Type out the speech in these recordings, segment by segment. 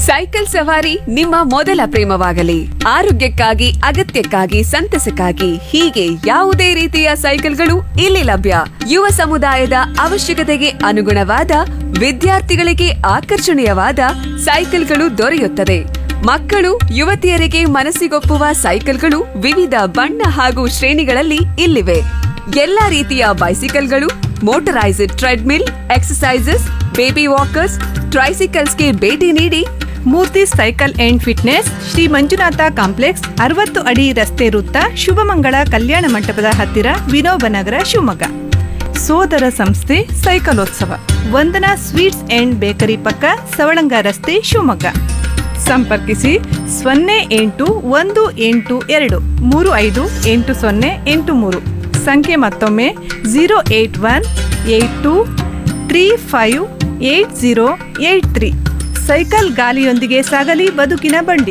Cycle ಸವಾರಿ ನಿಮ್ಮ ಮೊದಲ ಪ್ರೇಮವಾಗಲಿ ಆರೋಗ್ಯಕ್ಕಾಗಿ ಅಗತ್ಯಕ್ಕಾಗಿ ಸಂತಸಕ್ಕಾಗಿ ಹೀಗೆ ಯಾವುದೇ ರೀತಿಯ ಸೈಕಲ್ಗಳು ಇಲ್ಲಿ ಲಭ್ಯ ಯುವ ಸಮುದಾಯದ ಅವಶ್ಯಕತೆಗೆ ಅನುಗುಣವಾದ ವಿದ್ಯಾರ್ಥಿಗಳಿಗೆ ಆಕರ್ಷಣೀಯವಾದ ಸೈಕಲ್ಗಳು ದೊರೆಯುತ್ತದೆ ಮಕ್ಕಳು ಯುವತಿಯರಿಗೆ ಮನಸ್ಸಿಗೊಪ್ಪುವ ಸೈಕಲ್ಗಳು ವಿವಿಧ ಬಣ್ಣ ಹಾಗೂ ಶ್ರೇಣಿಗಳಲ್ಲಿ ಇಲ್ಲಿವೆ ಎಲ್ಲಾ ರೀತಿಯ ಬೈಸಿಕಲ್ಗಳು motorised treadmill exercises baby walkers ಟ್ರೈಸಿಕಲ್ಸ್ಗೆ ಭೇಟಿ ನೀಡಿ Murthy cycle and fitness Shri Manjunatha complex ಅರವತ್ತು ಅಡಿ ರಸ್ತೆ ವೃತ್ತ ಶುಭಮಂಗಳ ಕಲ್ಯಾಣ ಮಂಟಪದ ಹತ್ತಿರ ವಿನೋಬ ನಗರ ಶಿವಮೊಗ್ಗ ಸೋದರ ಸಂಸ್ಥೆ ಸೈಕಲೋತ್ಸವ ವಂದನಾ ಸ್ವೀಟ್ಸ್ ಅಂಡ್ ಬೇಕರಿ ಪಕ್ಕ ಸವಳಂಗ ರಸ್ತೆ ಶಿವಮೊಗ್ಗ ಸಂಪರ್ಕಿಸಿ ಸೊನ್ನೆ ಎಂಟು ಒಂದು ಎಂಟು ಎರಡು ಮೂರು ಐದು ಎಂಟು ಸೊನ್ನೆ ಎಂಟು ಮೂರು ಸಂಖ್ಯೆ ಮತ್ತೊಮ್ಮೆ zero eight one eight two three five eight zero eight three cycle ಗಾಲಿಯೊಂದಿಗೆ ಸಾಗಲಿ ಬದುಕಿನ ಬಂಡಿ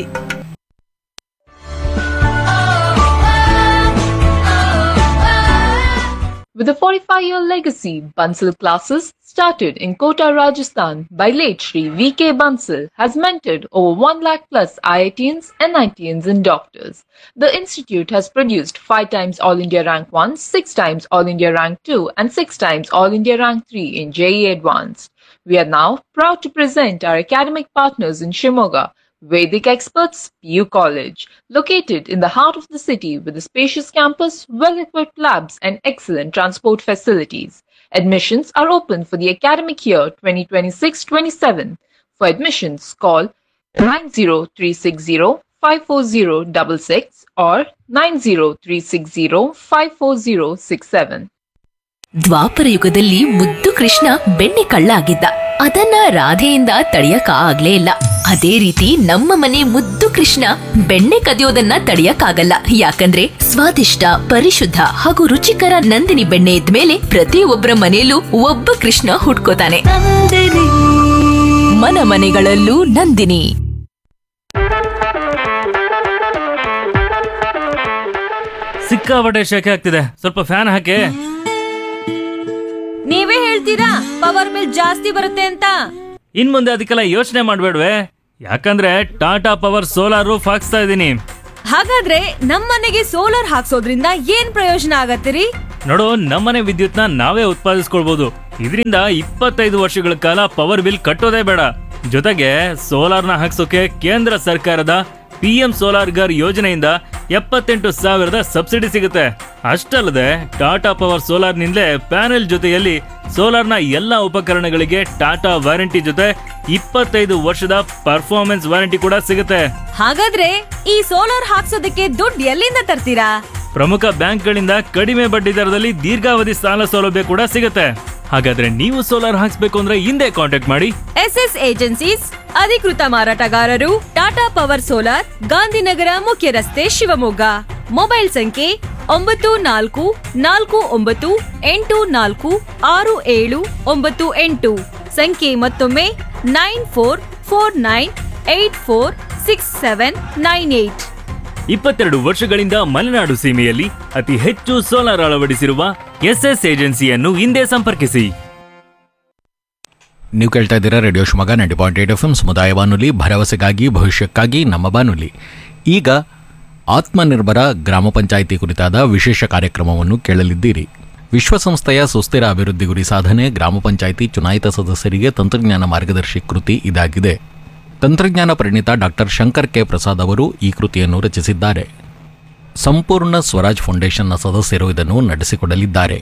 With a 45 year legacy, Bansal classes started in Kota, Rajasthan by late Shri V.K. Bansal has mentored over 1 lakh plus IITians, NITians and doctors. The institute has produced 5 times All India Rank 1, 6 times All India Rank 2 and 6 times All India Rank 3 in JE Advanced. We are now proud to present our academic partners in Shimoga, Vedic Experts PU College, located in the heart of the city with a spacious campus, well-equipped labs and excellent transport facilities. Admissions are open for the academic year 2026-27. For admissions, call 90360-54066 or 90360-54067. ದ್ವಾಪರ ಯುಗದಲ್ಲಿ ಮುದ್ದು ಕೃಷ್ಣ ಬೆಣ್ಣೆ ಕಳ್ಳ ಆಗಿದ್ದ ಅದನ್ನ ರಾಧೆಯಿಂದ ತಡೆಯಕ ಆಗ್ಲೇ ಇಲ್ಲ ಅದೇ ರೀತಿ ನಮ್ಮ ಮನೆ ಮುದ್ದು ಕೃಷ್ಣ ಬೆಣ್ಣೆ ಕದಿಯೋದನ್ನ ತಡೆಯಕ್ಕಾಗಲ್ಲ ಯಾಕಂದ್ರೆ ಸ್ವಾದಿಷ್ಟ ಪರಿಶುದ್ಧ ಹಾಗೂ ರುಚಿಕರ ನಂದಿನಿ ಬೆಣ್ಣೆ ಇದ್ಮೇಲೆ ಪ್ರತಿಯೊಬ್ಬರ ಮನೆಯಲ್ಲೂ ಒಬ್ಬ ಕೃಷ್ಣ ಹುಟ್ಕೋತಾನೆ ಮನ ಮನೆಗಳಲ್ಲೂ ನಂದಿನಿ ಸಿಕ್ಕಾಪಟ್ಟೆ ಶೆಕೆ ಆಗ್ತಿದೆ ಸ್ವಲ್ಪ ಫ್ಯಾನ್ ಹಾಕಿ ನೀವೇ ಹೇಳ್ತೀರಾ ಪವರ್ ಬಿಲ್ ಜಾಸ್ತಿ ಬರುತ್ತೆ ಅಂತ ಇನ್ ಮುಂದೆ ಅದಕ್ಕೆಲ್ಲ ಯೋಚನೆ ಮಾಡ್ಬೇಡ್ವೆ ಯಾಕಂದ್ರೆ ಟಾಟಾ ಪವರ್ ಸೋಲಾರ್ ರೂಫ್ ಹಾಕ್ಸ್ತಾ ಇದ್ದೀನಿ ಹಾಗಾದ್ರೆ ನಮ್ಮನೆಗೆ ಸೋಲಾರ್ ಹಾಕ್ಸೋದ್ರಿಂದ ಏನ್ ಪ್ರಯೋಜನ ಆಗತ್ತಿರಿ ನೋಡು ನಮ್ಮನೆ ವಿದ್ಯುತ್ನ ನಾವೇ ಉತ್ಪಾದಿಸ್ಕೊಳ್ಬಹುದು ಇದರಿಂದ ಇಪ್ಪತ್ತೈದು ವರ್ಷಗಳ ಕಾಲ ಪವರ್ ಬಿಲ್ ಕಟ್ಟೋದೇ ಬೇಡ ಜೊತೆಗೆ ಸೋಲಾರ್ನ ಹಾಕ್ಸೋಕೆ ಕೇಂದ್ರ ಸರ್ಕಾರದ ಪಿ ಎಂ ಸೋಲಾರ್ ಗರ್ ಯೋಜನೆಯಿಂದ ಎಪ್ಪತ್ತೆಂಟು ಸಾವಿರದ ಸಬ್ಸಿಡಿ ಸಿಗುತ್ತೆ ಅಷ್ಟಲ್ಲದೆ ಟಾಟಾ ಪವರ್ ಸೋಲಾರ್ನಿಂದಲೇ ಪ್ಯಾನೆಲ್ ಜೊತೆಯಲ್ಲಿ ಸೋಲಾರ್ನ ಎಲ್ಲ ಉಪಕರಣಗಳಿಗೆ ಟಾಟಾ ವಾರಂಟಿ ಜೊತೆ ಇಪ್ಪತ್ತೈದು ವರ್ಷದ ಪರ್ಫಾರ್ಮೆನ್ಸ್ ವಾರಂಟಿ ಕೂಡ ಸಿಗುತ್ತೆ ಹಾಗಾದ್ರೆ ಈ ಸೋಲಾರ್ ಹಾಕ್ಸೋದಕ್ಕೆ ದುಡ್ಡು ಎಲ್ಲಿಂದ ತರ್ತೀರಾ ಪ್ರಮುಖ ಬ್ಯಾಂಕ್ಗಳಿಂದ ಕಡಿಮೆ ಬಡ್ಡಿ ದರದಲ್ಲಿ ದೀರ್ಘಾವಧಿ ಸಾಲ ಸೌಲಭ್ಯ ಕೂಡ ಸಿಗುತ್ತೆ ಹಾಗಾದ್ರೆ ನೀವು ಸೋಲಾರ್ ಹಾಕ್ಸ್ಬೇಕು ಅಂದ್ರೆ ಹಿಂದೆ ಕಾಂಟ್ಯಾಕ್ಟ್ ಮಾಡಿ ಎಸ್ ಎಸ್ ಏಜೆನ್ಸೀಸ್ ಅಧಿಕೃತ ಮಾರಾಟಗಾರರು ಟಾಟಾ ಪವರ್ ಸೋಲಾರ್ ಗಾಂಧಿನಗರ ಮುಖ್ಯ ರಸ್ತೆ ಶಿವಮೊಗ್ಗ ಮೊಬೈಲ್ ಸಂಖ್ಯೆ ಒಂಬತ್ತು ನಾಲ್ಕು ನಾಲ್ಕು ಒಂಬತ್ತು ಎಂಟು ನಾಲ್ಕು ಆರು ಏಳು ಒಂಬತ್ತು ಎಂಟು ಸಂಖ್ಯೆ ಮತ್ತೊಮ್ಮೆ nine four four nine eight four six seven nine eight ಇಪ್ಪತ್ತೆರಡು ವರ್ಷಗಳಿಂದ ಮಲೆನಾಡು ಸೀಮೆಯಲ್ಲಿ ಅತಿ ಹೆಚ್ಚು ಸೋಲಾರ್ ಅಳವಡಿಸಿರುವ ಎಸ್ಎಸ್ ಏಜೆನ್ಸಿಯನ್ನು ಹಿಂದೆ ಸಂಪರ್ಕಿಸಿ ನೀವು ಕೇಳ್ತಾ ಇದ್ದೀರಾ radio Shivamogga ninety point eight F M ಸಮುದಾಯ ಬಾನುಲಿ ಭರವಸೆಗಾಗಿ ಭವಿಷ್ಯಕ್ಕಾಗಿ ನಮ್ಮ ಬಾನುಲಿ ಈಗ ಆತ್ಮನಿರ್ಭರ ಗ್ರಾಮ ಪಂಚಾಯಿತಿ ಕುರಿತಾದ ವಿಶೇಷ ಕಾರ್ಯಕ್ರಮವನ್ನು ಕೇಳಲಿದ್ದೀರಿ ವಿಶ್ವಸಂಸ್ಥೆಯ ಸುಸ್ಥಿರ ಅಭಿವೃದ್ಧಿ ಗುರಿ ಸಾಧನೆ ಗ್ರಾಮ ಪಂಚಾಯಿತಿ ಚುನಾಯಿತ ಸದಸ್ಯರಿಗೆ ತಂತ್ರಜ್ಞಾನ ಮಾರ್ಗದರ್ಶಿ ಕೃತಿ ಇದಾಗಿದೆ ತಂತ್ರಜ್ಞಾನ ಪರಿಣಿತ ಡಾಕ್ಟರ್ ಶಂಕರ್ ಕೆ ಪ್ರಸಾದ್ ಅವರು ಈ ಕೃತಿಯನ್ನು ರಚಿಸಿದ್ದಾರೆ ಸಂಪೂರ್ಣ ಸ್ವರಾಜ್ ಫೌಂಡೇಶನ್ನ ಸದಸ್ಯರು ಇದನ್ನು ನಡೆಸಿಕೊಡಲಿದ್ದಾರೆ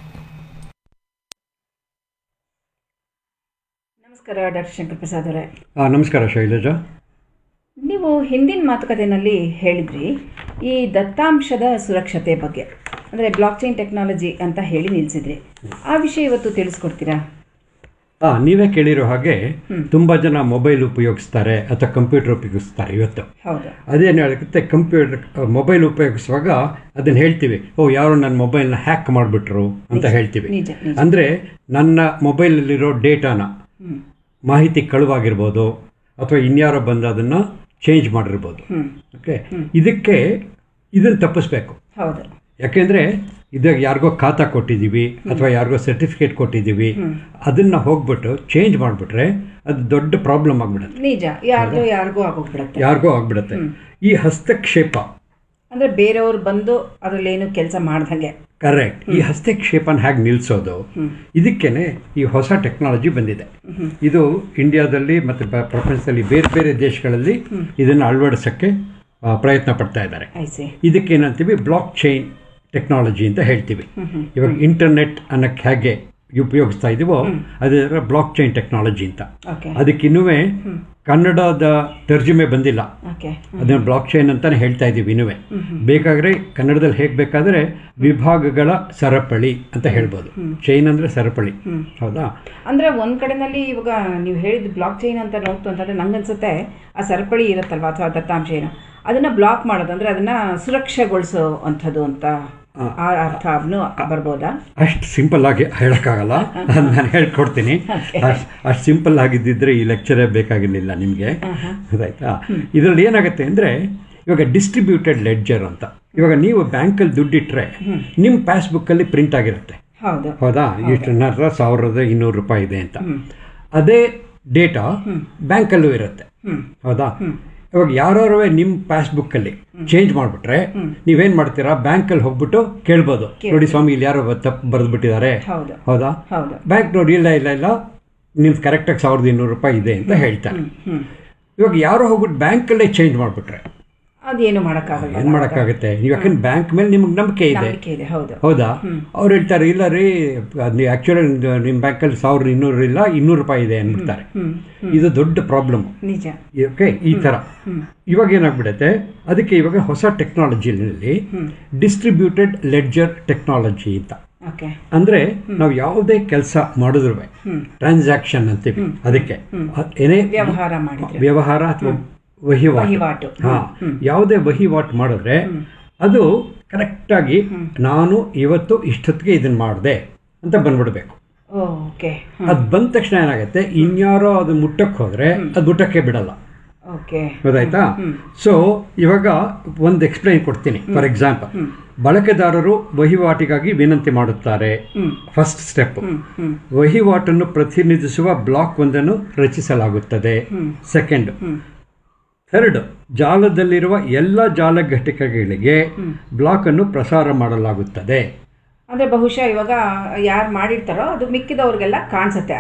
ನಮಸ್ಕಾರ ಡಾಕ್ಟರ್ ಶಂಕರ್ ಪ್ರಸಾದ್ ಅವರೇ ಆ, ನಮಸ್ಕಾರ ಶೈಲಜಾ ನೀವು ಹಿಂದಿನ ಮಾತುಕತೆಯಲ್ಲಿ ಹೇಳಿದ್ರಿ ಈ ದತ್ತಾಂಶದ ಸುರಕ್ಷತೆ ಬಗ್ಗೆ ಅಂದರೆ ಬ್ಲಾಕ್ ಚೈನ್ ಟೆಕ್ನಾಲಜಿ ಅಂತ ಹೇಳಿ ನಿಲ್ಲಿಸಿದ್ರಿ ಆ ವಿಷಯ ಇವತ್ತು ತಿಳಿಸ್ಕೊಡ್ತೀರಾ ಹಾಂ ನೀವೇ ಕೇಳಿರೋ ಹಾಗೆ ತುಂಬ ಜನ ಮೊಬೈಲ್ ಉಪಯೋಗಿಸ್ತಾರೆ ಅಥವಾ ಕಂಪ್ಯೂಟರ್ ಉಪಯೋಗಿಸ್ತಾರೆ ಇವತ್ತು ಹೌದು ಅದೇನು ಹೇಳುತ್ತೆ ಕಂಪ್ಯೂಟರ್ ಮೊಬೈಲ್ ಉಪಯೋಗಿಸುವಾಗ ಅದನ್ನು ಹೇಳ್ತೀವಿ ಓ ಯಾರೋ ನನ್ನ ಮೊಬೈಲ್ನ ಹ್ಯಾಕ್ ಮಾಡಿಬಿಟ್ರು ಅಂತ ಹೇಳ್ತೀವಿ ನಿಜ, ನಿಜ. ಅಂದರೆ ನನ್ನ ಮೊಬೈಲಲ್ಲಿರೋ ಡೇಟಾನ ಮಾಹಿತಿ ಕಳುವಾಗಿರ್ಬೋದು ಅಥವಾ ಇನ್ಯಾರೋ ಬಂದು ಅದನ್ನು ಚೇಂಜ್ ಮಾಡಿರ್ಬೋದು ಓಕೆ ಇದಕ್ಕೆ ಇದನ್ನು ತಪ್ಪಿಸ್ಬೇಕು ಹೌದು ಯಾಕೆಂದರೆ ಇದಾಗ ಯಾರಿಗೋ ಖಾತಾ ಕೊಟ್ಟಿದ್ದೀವಿ ಅಥವಾ ಯಾರಿಗೋ ಸರ್ಟಿಫಿಕೇಟ್ ಕೊಟ್ಟಿದ್ದೀವಿ ಅದನ್ನು ಹೋಗ್ಬಿಟ್ಟು ಚೇಂಜ್ ಮಾಡಿಬಿಟ್ರೆ ಅದು ದೊಡ್ಡ ಪ್ರಾಬ್ಲಮ್ ಆಗಿಬಿಡುತ್ತೆ ನಿಜ ಯಾರ್ದೋ ಯಾರಿಗೂ ಆಗೋಗ್ಬಿಡತ್ತೆ ಯಾರಿಗೋ ಆಗ್ಬಿಡುತ್ತೆ ಈ ಹಸ್ತಕ್ಷೇಪ ಅಂದ್ರೆ ಬೇರೆಯವ್ರು ಬಂದು ಅದ್ರಲ್ಲೇನು ಕೆಲಸ ಮಾಡ್ದಂಗೆ ಕರೆಕ್ಟ್ ಈ ಹಸ್ತಕ್ಷೇಪನ ಹೇಗೆ ನಿಲ್ಲಿಸೋದು ಇದಕ್ಕೇನೆ ಈ ಹೊಸ ಟೆಕ್ನಾಲಜಿ ಬಂದಿದೆ ಇದು ಇಂಡಿಯಾದಲ್ಲಿ ಮತ್ತು ಬ- ಪ್ರಪಂಚದಲ್ಲಿ ಬೇರೆ ಬೇರೆ ದೇಶಗಳಲ್ಲಿ ಇದನ್ನು ಅಳವಡಿಸೋಕ್ಕೆ ಆ, ಪ್ರಯತ್ನ ಪಡ್ತಾ ಇದ್ದಾರೆ ಐಸಿ ಇದಕ್ಕೇನಂತೀವಿ ಬ್ಲಾಕ್ ಚೈನ್ ಟೆಕ್ನಾಲಜಿ ಅಂತ ಹೇಳ್ತೀವಿ ಇವಾಗ ಇಂಟರ್ನೆಟ್ ಅನ್ನಕ್ಕೆ ಹೇಗೆ ಉಪಯೋಗಿಸ್ತಾ ಇದೀವೋ ಅದರ ಬ್ಲಾಕ್ ಚೈನ್ ಟೆಕ್ನಾಲಜಿ ಅಂತ ಓಕೆ ಅದಕ್ಕಿನ್ನೂ ಕನ್ನಡದ ತರ್ಜುಮೆ ಬಂದಿಲ್ಲ ಓಕೆ ಅದನ್ನ ಬ್ಲಾಕ್ ಚೈನ್ ಅಂತಾನೆ ಹೇಳ್ತಾ ಇದೀವಿ ಇನ್ನೂ ಬೇಕಾದ್ರೆ ಕನ್ನಡದಲ್ಲಿ ಹೇಗೆ ಬೇಕಾದ್ರೆ ವಿಭಾಗಗಳ ಸರಪಳಿ ಅಂತ ಹೇಳ್ಬೋದು ಚೈನ್ ಅಂದ್ರೆ ಸರಪಳಿ ಹೌದಾ ಅಂದ್ರೆ ಒಂದ್ ಕಡೆನಲ್ಲಿ ಇವಾಗ ನೀವು ಹೇಳಿದ ಬ್ಲಾಕ್ ಚೈನ್ ಅಂತ ನೋಡ್ತು ಅಂತಂದ್ರೆ ನಂಗನ್ಸುತ್ತೆ ಆ ಸರಪಳಿ ಇರುತ್ತಲ್ವಾ ಅಥವಾ ದತ್ತಾಂಶ ಏನು ಅದನ್ನ ಬ್ಲಾಕ್ ಮಾಡೋದು ಅಂದ್ರೆ ಅದನ್ನ ಸುರಕ್ಷೆಗೊಳಿಸೋ ಅಂಥದ್ದು ಅಂತ ಆ ಅರ್ಥ ಬರ್ಬೋದಾ ಅಷ್ಟು ಸಿಂಪಲ್ ಆಗಿ ಹೇಳೋಕ್ಕಾಗಲ್ಲ ನಾನು ಹೇಳ್ಕೊಡ್ತೀನಿ ಅಷ್ಟು ಅಷ್ಟು ಸಿಂಪಲ್ ಆಗಿದ್ದಿದ್ರೆ ಈ ಲೆಕ್ಚರೇ ಬೇಕಾಗಿರಲಿಲ್ಲ ನಿಮಗೆ ಗೊತ್ತಾಯ್ತಾ ಇದರಲ್ಲಿ ಏನಾಗುತ್ತೆ ಅಂದರೆ ಇವಾಗ ಡಿಸ್ಟ್ರಿಬ್ಯೂಟೆಡ್ ಲೆಡ್ಜರ್ ಅಂತ ಇವಾಗ ನೀವು ಬ್ಯಾಂಕಲ್ಲಿ ದುಡ್ಡಿಟ್ರೆ ನಿಮ್ಮ ಪಾಸ್ಬುಕ್ಕಲ್ಲಿ ಪ್ರಿಂಟ್ ಆಗಿರುತ್ತೆ ಹೌದು ಹೌದಾ ಇಷ್ಟು ನರ ಸಾವಿರದ ಇನ್ನೂರು ರೂಪಾಯಿ ಇದೆ ಅಂತ ಅದೇ ಡೇಟಾ ಬ್ಯಾಂಕಲ್ಲೂ ಇರುತ್ತೆ ಹೌದಾ ಇವಾಗ ಯಾರು ನಿಮ್ಮ ಪಾಸ್ಬುಕ್ಕಲ್ಲಿ ಚೇಂಜ್ ಮಾಡಿಬಿಟ್ರೆ ನೀವೇನ್ ಮಾಡ್ತೀರಾ ಬ್ಯಾಂಕಲ್ಲಿ ಹೋಗ್ಬಿಟ್ಟು ಕೇಳ್ಬೋದು ನೋಡಿ ಸ್ವಾಮಿ ಇಲ್ಲಿ ಯಾರೋ ತಪ್ಪು ಬರೆದ್ಬಿಟ್ಟಿದ್ದಾರೆ ಹೌದು ಹೌದಾ ಹೌದು ಬ್ಯಾಂಕ್ ನೋಡಿ ಇಲ್ಲ ಇಲ್ಲ ಇಲ್ಲ ನಿಮ್ಗೆ ಕರೆಕ್ಟಾಗಿ ಸಾವಿರದ ಇನ್ನೂರು ರೂಪಾಯಿ ಇದೆ ಅಂತ ಹೇಳ್ತಾರೆ ಇವಾಗ ಯಾರೋ ಹೋಗ್ಬಿಟ್ಟು ಬ್ಯಾಂಕಲ್ಲೇ ಚೇಂಜ್ ಮಾಡಿಬಿಟ್ರೆ ಅದೇನು ಮಾಡೋಕ್ಕಾಗಲ್ಲ ಏನು ಮಾಡೋಕ್ಕಾಗುತ್ತೆ ನೀವು ಯಾಕಂದ್ರೆ ಬ್ಯಾಂಕ್ ಮೇಲೆ ನಿಮ್ಗೆ ನಂಬಿಕೆ ಇದೆ ನಂಬಿಕೆ ಇದೆ ಹೌದು ಹೌದಾ ಅವ್ರು ಹೇಳ್ತಾರೆ ಇಲ್ಲ ರೀ ಅದು ಆ್ಯಕ್ಚುಲಿ ನಿಮ್ಮ ಬ್ಯಾಂಕಲ್ಲಿ ಸಾವಿರದ ಇನ್ನೂರು ಇಲ್ಲ ಇನ್ನೂರು ರೂಪಾಯಿ ಇದೆ ಅಂದ್ಬಿಡ್ತಾರೆ ಇದು ದೊಡ್ಡ ಪ್ರಾಬ್ಲಮ್ ನಿಜ ಓಕೆ ಈ ಥರ ಇವಾಗ ಏನಾಗ್ಬಿಡುತ್ತೆ ಅದಕ್ಕೆ ಇವಾಗ ಹೊಸ ಟೆಕ್ನಾಲಜಿನಲ್ಲಿ ಡಿಸ್ಟ್ರಿಬ್ಯೂಟೆಡ್ ಲೆಡ್ಜರ್ ಟೆಕ್ನಾಲಜಿ ಅಂತ ಓಕೆ ಅಂದ್ರೆ ನಾವು ಯಾವುದೇ ಕೆಲಸ ಮಾಡಿದ್ರು ಟ್ರಾನ್ಸಾಕ್ಷನ್ ಅಂತೀವಿ ಅದಕ್ಕೆ ಅದ್ ಏನೇ ವ್ಯವಹಾರ ಮಾಡಿದ್ರೆ ವ್ಯವಹಾರ ಅಥವಾ ವಹಿವಾಟು ವಹಿವಾಟು. ಹಾ ಯಾವುದೇ ವಹಿವಾಟು ಮಾಡಿದ್ರೆ ಅದು ಕರೆಕ್ಟಾಗಿ ನಾನು ಇವತ್ತು ಇಷ್ಟೊತ್ತಿಗೆ ಇದನ್ನ ಮಾಡಿದೆ ಅಂತ ಬಂದ್ಬಿಡ್ಬೇಕು ಓಕೆ ಅದು ಬಂದ ತಕ್ಷಣ ಏನಾಗುತ್ತೆ ಇನ್ಯಾರೋ ಅದು ಮುಟ್ಟಕ್ಕೆ ಹೋದ್ರೆ ಅದು ಮುಟ್ಟಕ್ಕೆ ಬಿಡಲ್ಲ ಓಕೆ ಗೊತ್ತಾಯ್ತಾ ಸೊ ಇವಾಗ ಒಂದು ಎಕ್ಸ್ಪ್ಲೈನ್ ಕೊಡ್ತೀನಿ ಫಾರ್ ಎಕ್ಸಾಂಪಲ್ ಬಳಕೆದಾರರು ವಹಿವಾಟಿಗಾಗಿ ವಿನಂತಿ ಮಾಡುತ್ತಾರೆ ಫಸ್ಟ್ ಸ್ಟೆಪ್ ವಹಿವಾಟನ್ನು ಪ್ರತಿನಿಧಿಸುವ ಬ್ಲಾಕ್ ಒಂದನ್ನು ರಚಿಸಲಾಗುತ್ತದೆ ಸೆಕೆಂಡ್ ಥರ್ಡ್ ಜಾಲದಲ್ಲಿರುವ ಎಲ್ಲ ಜಾಲ ಘಟಕಗಳಿಗೆ ಬ್ಲಾಕ್ ಅನ್ನು ಪ್ರಸಾರ ಮಾಡಲಾಗುತ್ತದೆ ಅಂದ್ರೆ ಬಹುಶಃ ಇವಾಗ ಯಾರು ಮಾಡಿರ್ತಾರೋ ಅದು ಮಿಕ್ಕಿದವ್ರಿಗೆಲ್ಲ ಕಾಣಿಸುತ್ತೆ